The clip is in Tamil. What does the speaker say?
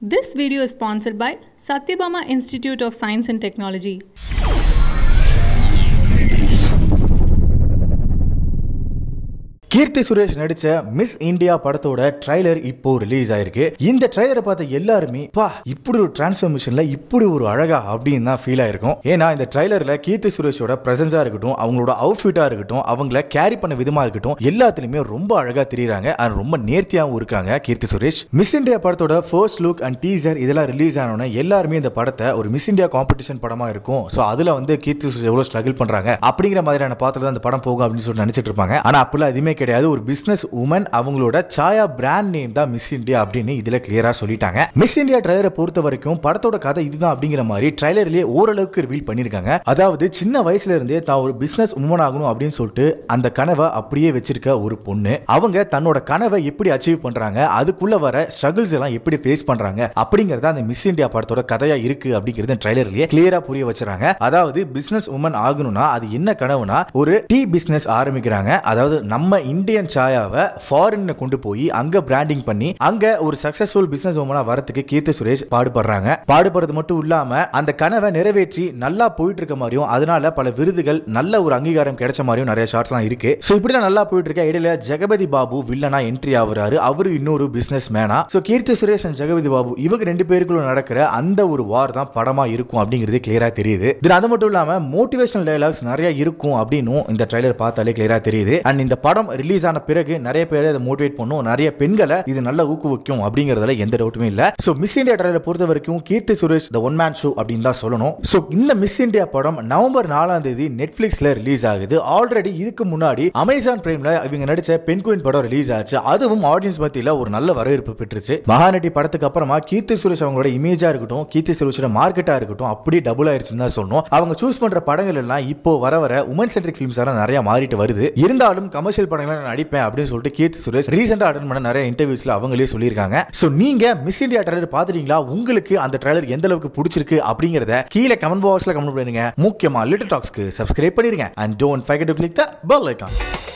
This video is sponsored by Satyabama Institute of Science and Technology. Keerthy Suresh நடிச்ச மிஸ் இந்தியா படத்தோட ட்ரைலர் இப்போ ரிலீஸ் ஆயிருக்கு இந்த ட்ரைலரை பார்த்த எல்லாருமே பா இப்படி ஒரு டிரான்ஸ்ஃபர்மேஷன்ல இப்படி ஒரு அழகா அப்படின்னு தான் ஃபீல் ஆயிருக்கும் ஏன்னா இந்த ட்ரைலர்ல கீர்த்தி சுரேஷோட பிரசன்ஸா இருக்கட்டும் அவங்களோட அவுட்ஃபிட்டா இருக்கட்டும் அவங்கள கேரி பண்ண விதமா இருக்கட்டும் எல்லாத்துலயுமே ரொம்ப அழகா தெரியுறாங்க அண்ட் ரொம்ப நேர்த்தியாகவும் இருக்காங்க கீர்த்தி சுரேஷ் மிஸ் இந்தியா படத்தோட ஃபர்ஸ்ட் லுக் அண்ட் டீசர் இதெல்லாம் ரிலீஸ் ஆனோடனே எல்லாருமே இந்த படத்தை ஒரு மிஸ் இந்தியா காம்படிஷன் படமா இருக்கும் ஸோ அதுல வந்து கீர்த்தி சுரேஷ் எவ்வளவு ஸ்ட்ரகிள் பண்றாங்க அப்படிங்கிற மாதிரியான பாத்திரம் தான் அந்த படம் போகும் அப்படின்னு சொல்லி நினைச்சிட்டு இருப்பாங்க ஆனா அப்பெல்லாம் எதுவுமே கிடையாது ஒரு பிசினஸ் உமன் அவங்களோட சாயா பிராண்ட் நேம் தான் மிஸ் இந்தியா அப்படின்னு இதுல கிளியரா சொல்லிட்டாங்க மிஸ் இந்தியா ட்ரைலரை பொறுத்த வரைக்கும் படத்தோட கதை இதுதான் அப்படிங்கிற மாதிரி ட்ரைலர்லயே ஓரளவுக்கு ரிவீல் பண்ணிருக்காங்க அதாவது சின்ன வயசுல இருந்தே தான் ஒரு பிசினஸ் உமன் ஆகணும் அப்படின்னு சொல்லிட்டு அந்த கனவை அப்படியே வச்சிருக்க ஒரு பொண்ணு அவங்க தன்னோட கனவை எப்படி அச்சீவ் பண்றாங்க அதுக்குள்ள வர ஸ்ட்ரகிள்ஸ் எல்லாம் எப்படி ஃபேஸ் பண்றாங்க அப்படிங்கறத அந்த மிஸ் இந்தியா படத்தோட கதையா இருக்கு அப்படிங்கறது ட்ரைலர்லயே கிளியரா புரிய வச்சுறாங்க அதாவது பிசினஸ் உமன் ஆகணும்னா அது என்ன கனவுனா ஒரு டீ பிசினஸ் ஆரம்பிக்கிறாங்க அதாவது நம்ம இந்தியன் சாயாவை ஃபாரின்ல கொண்டு போய் அங்க பிராண்டிங் பண்ணி அங்க ஒரு சக்சஸ்ஃபுல் பிசினஸ் உமனா வரதுக்கு கீர்த்தி சுரேஷ் பாடுபடுறாங்க பாடுபடுறது மட்டும் இல்லாம அந்த கனவை நிறைவேற்றி நல்லா போயிட்டு இருக்க மாதிரியும் அதனால பல விருதுகள் நல்ல ஒரு அங்கீகாரம் கிடைச்ச மாதிரியும் நிறைய ஷார்ட்ஸ்லாம் இருக்கு ஸோ இப்படிலாம் நல்லா போயிட்டு இருக்க இடையில ஜெகபதி பாபு வில்லனா என்ட்ரி ஆகுறாரு அவரு இன்னொரு பிசினஸ் மேனா ஸோ கீர்த்தி சுரேஷ் and ஜெகபதி பாபு இவங்க ரெண்டு பேருக்குள்ள நடக்கிற அந்த ஒரு வார் தான் படமா இருக்கும் அப்படிங்கிறது கிளியரா தெரியுது இது அது மட்டும் இல்லாம மோட்டிவேஷனல் டைலாக்ஸ் நிறைய இருக்கும் அப்படின்னும் இந்த ட்ரைலர் பார்த்தாலே கிளியரா தெரியுது அண்ட் இந்த படம் ரிலீஸ் ஆன பிறகு நிறைய பேர் அதை மோட்டிவேட் பண்ணும் நிறைய பெண்களை இது நல்ல ஊக்குவிக்கும் அப்படிங்கறதுல எந்த டவுட்டுமே இல்ல சோ மிஸ் இந்தியா ட்ரைலரை பொறுத்த வரைக்கும் Keerthy Suresh the one man show அப்படின்னு தான் சொல்லணும் சோ இந்த மிஸ் இந்தியா படம் நவம்பர் நாலாம் தேதி நெட்ஃபிளிக்ஸ்ல ரிலீஸ் ஆகுது ஆல்ரெடி இதுக்கு முன்னாடி அமேசான் பிரைம்ல இவங்க நடிச்ச பெண் குயின் படம் ரிலீஸ் ஆச்சு அதுவும் ஆடியன்ஸ் மத்தியில ஒரு நல்ல வரவேற்பு பெற்றுச்சு மகாநட்டி படத்துக்கு அப்புறமா கீர்த்தி சுரேஷ் அவங்களோட இமேஜா இருக்கட்டும் கீர்த்தி சுரேஷோட மார்க்கெட்டா இருக்கட்டும் அப்படியே டபுள் ஆயிருச்சுன்னு தான் சொல்லணும் அவங்க சூஸ் பண்ற படங்கள் எல்லாம் இப்போ வர வர உமன் சென்ட்ரிக் ஃபிலிம்ஸ் எல்லாம் நிறைய மாறிட்டு வருது இருந்தாலும் கமர்ஷியல் படங்களை நான் நடிப்பேன் அப்படின்னு சொல்லிட்டு கீர்த்தி சுரேஷ் ரீசெண்டா அட்டன் பண்ண நிறைய இன்டர்வியூஸ்ல அவங்களே சொல்லியிருக்காங்க சோ நீங்க மிஸ் இந்தியா ட்ரைலர் பாத்துட்டீங்களா உங்களுக்கு அந்த ட்ரைலர் எந்த அளவுக்கு பிடிச்சிருக்கு அப்படிங்கறத கீழே கமெண்ட் பாக்ஸ்ல கமெண்ட் பண்ணுங்க முக்கியமா லிட்டில் டாக்ஸ்க்கு சப்ஸ்கிரைப் பண்ணிருங்க and don't forget to click the bell icon